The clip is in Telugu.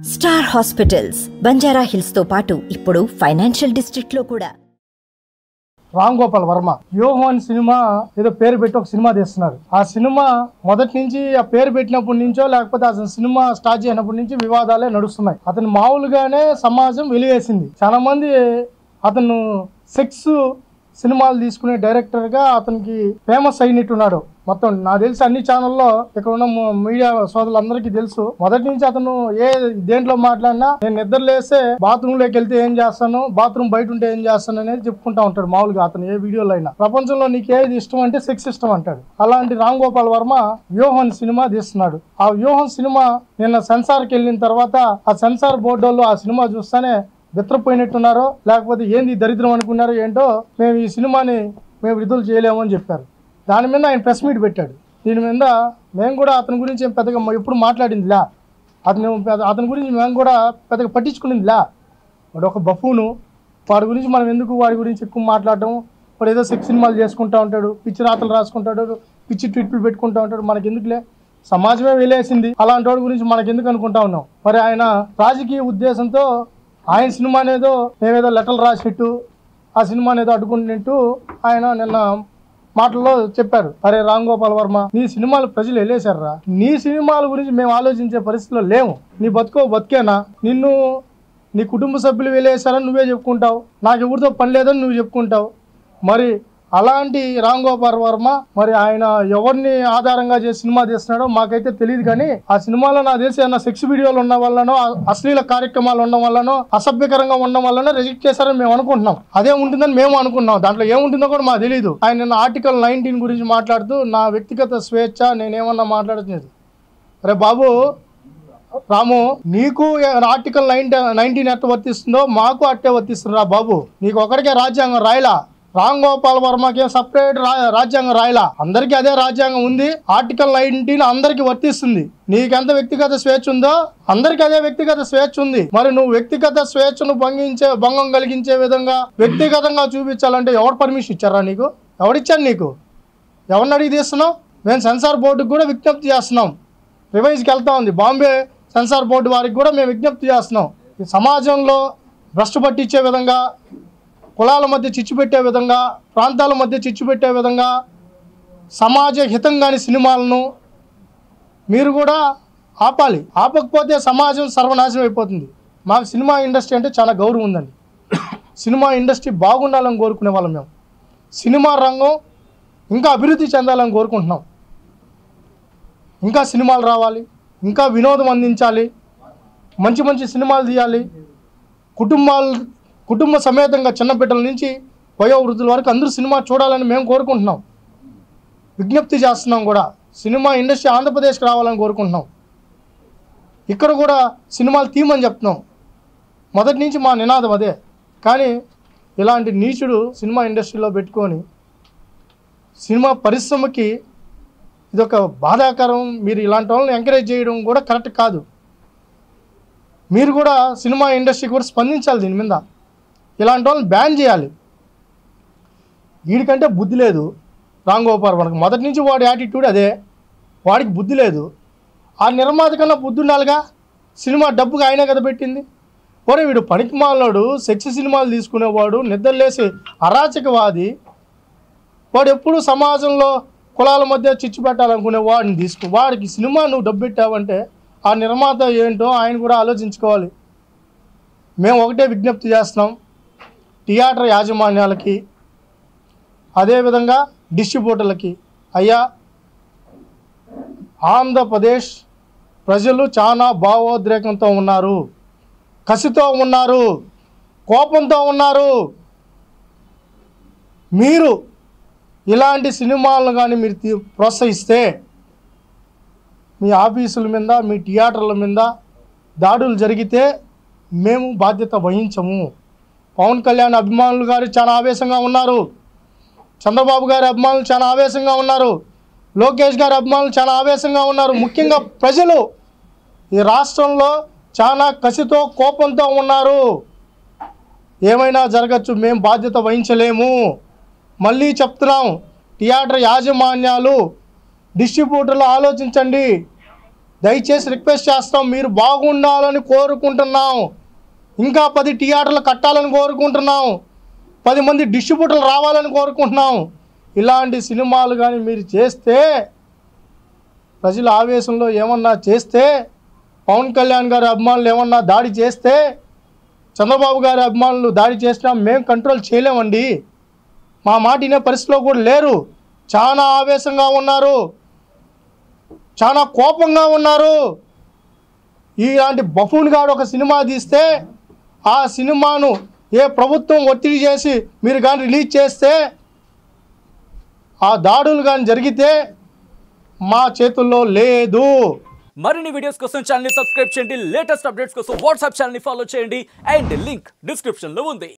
స్టార్ హాస్పిటల్స్ బంజారా హిల్స్ తో పాటు ఇప్పుడు ఫైనాన్షియల్ డిస్ట్రిక్ట్ లో కూడా రామ్ గోపాల్ వర్మ వ్యూహం అని సినిమా ఏదో పేరు పెట్టి ఒక సినిమా తీస్తున్నారు ఆ సినిమా మొదటి నుంచి ఆ పేరు పెట్టినప్పటి నుంచో లేకపోతే అసలు సినిమా స్టార్ట్ చేసినప్పటి నుంచి వివాదాలే నడుస్తున్నాయి అతను మామూలుగానే సమాజం వెలివేసింది చాలా మంది అతను సెక్స్ సినిమాలు తీసుకునే డైరెక్టర్ గా అతనికి ఫేమస్ అయినట్టున్నాడు మొత్తం నాకు తెలిసి అన్ని ఛానల్లో ఇక్కడ ఉన్న మ- మీడియా సోదరులందరికీ తెలుసు మొదటి నుంచి అతను ఏ దేంట్లో మాట్లాడినా నేను నిద్ర లేస్తే బాత్రూమ్ లోకి వెళ్తే ఏం చేస్తాను బాత్రూమ్ బయట ఉంటే ఏం చేస్తాను అనేది చెప్పుకుంటా ఉంటాడు మామూలుగా అతను ఏ వీడియోలో అయినా ప్రపంచంలో నీకు ఏది ఇష్టం అంటే సెక్స్ ఇష్టం అంటాడు అలాంటి రామ్ గోపాల్ వర్మ వ్యూహం సినిమా తీస్తున్నాడు ఆ వ్యూహం సినిమా నిన్న సెన్సార్కి వెళ్ళిన తర్వాత ఆ సెన్సార్ బోర్డు వాళ్ళు ఆ సినిమా చూస్తానే బిత్రపోయినట్టున్నారో లేకపోతే ఏంది దరిద్రం అనుకున్నారో ఏంటో మేము ఈ సినిమాని మేము విడుదల చేయలేము అని చెప్పారు దాని మీద ఆయన ప్రెస్ మీట్ పెట్టాడు దీని మీద మేము కూడా అతని గురించి ఏం పెద్దగా మ- ఎప్పుడు మాట్లాడిందిలా అతను పెద్ద- అతని గురించి మేము కూడా పెద్దగా పట్టించుకునిందిలా వాడు ఒక బఫూను వాడి గురించి మనం ఎందుకు వాడి గురించి ఎక్కువ మాట్లాడటం వాడు ఏదో సెక్స్ సినిమాలు చేసుకుంటా ఉంటాడు పిచ్చి రాతలు రాసుకుంటాడు పిచ్చి ట్వీట్లు పెట్టుకుంటా ఉంటాడు మనకి ఎందుకులే సమాజమే వెళ్ళేసింది అలాంటి వాడి గురించి మనకి ఎందుకు అనుకుంటా ఉన్నాం మరి ఆయన రాజకీయ ఉద్దేశంతో ఆయన సినిమానేదో మేమేదో లెటర్లు రాసినట్టు ఆ సినిమానేదో అడ్డుకుంటున్నట్టు ఆయన నిన్న మాటల్లో చెప్పారు అరే రామ్ గోపాల్ వర్మ నీ సినిమాలు ప్రజలు వెళ్ళేశారా నీ సినిమాల గురించి మేము ఆలోచించే పరిస్థితిలో లేము నీ బతుకో బతికేనా నిన్ను నీ కుటుంబ సభ్యులు వెళ్ళేశారని నువ్వే చెప్పుకుంటావు నాకు ఎవరితో పని లేదని నువ్వు చెప్పుకుంటావు మరి అలాంటి రామ్ గోపాల్ వర్మ మరి ఆయన ఎవరిని ఆధారంగా చేసి సినిమా తీస్తున్నాడో మాకైతే తెలియదు కానీ ఆ సినిమాలో నాకు తెలిసి ఏమన్నా సెక్స్ వీడియోలు ఉండడం వల్లనో అ- అశ్లీల కార్యక్రమాలు ఉండడం వల్లనో అసభ్యకరంగా ఉండడం వల్లనో రిజెక్ట్ చేశారని మేము అనుకుంటున్నాం అదే ఉంటుందని మేము అనుకున్నాం దాంట్లో ఏముంటుందో కూడా మాకు తెలియదు ఆయన నిన్న ఆర్టికల్ నైన్టీన్ గురించి మాట్లాడుతూ నా వ్యక్తిగత స్వేచ్ఛ నేనేమన్నా మాట్లాడుతున్నది అరే బాబు రాము నీకు ఆర్టికల్ నైన్టీ నైన్టీన్ ఎట్ట వర్తిస్తుందో మాకు అట్టే వర్తిస్తుందిరా బాబు నీకు ఒకరికే రాజ్యాంగం రాయలా రామ్ గోపాల్ వర్మకి సపరేట్ రాజ్యాంగం రాయలా అందరికీ అదే రాజ్యాంగం ఉంది ఆర్టికల్ నైన్టీన్ అందరికీ వర్తిస్తుంది నీకెంత వ్యక్తిగత స్వేచ్ఛ ఉందో అందరికీ అదే వ్యక్తిగత స్వేచ్ఛ ఉంది మరి నువ్వు వ్యక్తిగత స్వేచ్ఛను భంగించే భంగం కలిగించే విధంగా వ్యక్తిగతంగా చూపించాలంటే ఎవరు పర్మిషన్ ఇచ్చారా నీకు ఎవడిచ్చారు నీకు ఎవరిని అడిగి తీస్తున్నావు మేము సెన్సార్ బోర్డుకి కూడా విజ్ఞప్తి చేస్తున్నాం రివైజ్కి వెళ్తా ఉంది బాంబే సెన్సార్ బోర్డు వారికి కూడా మేము విజ్ఞప్తి చేస్తున్నాం ఈ సమాజంలో భ్రష్టు పట్టించే విధంగా కులాల మధ్య చిచ్చు పెట్టే విధంగా ప్రాంతాల మధ్య చిచ్చు పెట్టే విధంగా సమాజ హితం కాని సినిమాలను మీరు కూడా ఆపాలి ఆపకపోతే సమాజం సర్వనాశనం అయిపోతుంది మాకు సినిమా ఇండస్ట్రీ అంటే చాలా గౌరవం ఉందండి సినిమా ఇండస్ట్రీ బాగుండాలని కోరుకునే వాళ్ళం మేము సినిమా రంగం ఇంకా అభివృద్ధి చెందాలని కోరుకుంటున్నాం ఇంకా సినిమాలు రావాలి ఇంకా వినోదం అందించాలి మంచి మంచి సినిమాలు తీయాలి కుటుంబాలు కుటుంబ సమేతంగా చిన్న బిడ్డల నుంచి వయోవృద్ధుల వరకు అందరూ సినిమా చూడాలని మేము కోరుకుంటున్నాం విజ్ఞప్తి చేస్తున్నాం కూడా సినిమా ఇండస్ట్రీ ఆంధ్రప్రదేశ్కి రావాలని కోరుకుంటున్నాం ఇక్కడ కూడా సినిమాలు తీయమని చెప్తున్నాం మొదటి నుంచి మా నినాదం అదే కానీ ఇలాంటి నీచుడు సినిమా ఇండస్ట్రీలో పెట్టుకొని సినిమా పరిశ్రమకి ఇదొక బాధాకరం మీరు ఇలాంటి వాళ్ళని ఎంకరేజ్ చేయడం కూడా కరెక్ట్ కాదు మీరు కూడా సినిమా ఇండస్ట్రీ కూడా స్పందించాలి దీని మీద ఇలాంటి వాళ్ళని బ్యాన్ చేయాలి వీడికంటే బుద్ధి లేదు రామ్ గోపాల్ మనకు మొదటి నుంచి వాడి యాటిట్యూడ్ అదే వాడికి బుద్ధి లేదు ఆ నిర్మాత కన్నా బుద్ధి ఉండాలిగా సినిమా డబ్బుగా ఆయనే కదా పెట్టింది పోనీ వీడు పనికి మాలోడు సెక్స్ సినిమాలు తీసుకునేవాడు నిద్రలేసి అరాచకవాది వాడు ఎప్పుడు సమాజంలో కులాల మధ్య చిచ్చు పెట్టాలనుకునే వాడిని తీసుకు వాడికి సినిమా నువ్వు డబ్బు పెట్టావంటే ఆ నిర్మాత ఏంటో ఆయన కూడా ఆలోచించుకోవాలి మేము ఒకటే విజ్ఞప్తి చేస్తున్నాం థియేటర్ యాజమాన్యాలకి అదేవిధంగా డిస్ట్రిబ్యూటర్లకి అయ్యా ఆంధ్రప్రదేశ్ ప్రజలు చాలా భావోద్రేకంతో ఉన్నారు కసితో ఉన్నారు కోపంతో ఉన్నారు మీరు ఇలాంటి సినిమాలను కానీ మీరు తీ- ప్రోత్సహిస్తే మీ ఆఫీసుల మీద మీ థియేటర్ల మీద దాడులు జరిగితే మేము బాధ్యత వహించము పవన్ కళ్యాణ్ అభిమానులు గారు చాలా ఆవేశంగా ఉన్నారు చంద్రబాబు గారి అభిమానులు చాలా ఆవేశంగా ఉన్నారు లోకేష్ గారి అభిమానులు చాలా ఆవేశంగా ఉన్నారు ముఖ్యంగా ప్రజలు ఈ రాష్ట్రంలో చాలా కసితో కోపంతో ఉన్నారు ఏమైనా జరగచ్చు మేము బాధ్యత వహించలేము మళ్ళీ చెప్తున్నాం థియేటర్ యాజమాన్యాలు డిస్ట్రిబ్యూటర్లు ఆలోచించండి దయచేసి రిక్వెస్ట్ చేస్తాం మీరు బాగుండాలని కోరుకుంటున్నాం ఇంకా పది థియేటర్లు కట్టాలని కోరుకుంటున్నాం పది మంది డిస్ట్రిబ్యూటర్లు రావాలని కోరుకుంటున్నాం ఇలాంటి సినిమాలు కానీ మీరు చేస్తే ప్రజల ఆవేశంలో ఏమన్నా చేస్తే పవన్ కళ్యాణ్ గారి అభిమానులు ఏమన్నా దాడి చేస్తే చంద్రబాబు గారి అభిమానులు దాడి చేసినా మేము కంట్రోల్ చేయలేమండి మా మాట వినే పరిస్థితిలో కూడా లేరు చాలా ఆవేశంగా ఉన్నారు చాలా కోపంగా ఉన్నారు ఇలాంటి బఫూన్ గాడు ఒక సినిమా తీస్తే ఆ సినిమాను ఏ ప్రభుత్వం ఒత్తిడి చేసి మీరు కానీ రిలీజ్ చేస్తే ఆ దాడులు కానీ జరిగితే మా చేతుల్లో లేదు మరిన్ని వీడియోస్ కోసం ఛానల్ సబ్స్క్రైబ్ చేయండి లేటెస్ట్ అప్డేట్స్ కోసం వాట్సాప్ ఛానల్ ఫాలో చేయండి అండ్ లింక్ డిస్క్రిప్షన్ లో ఉంది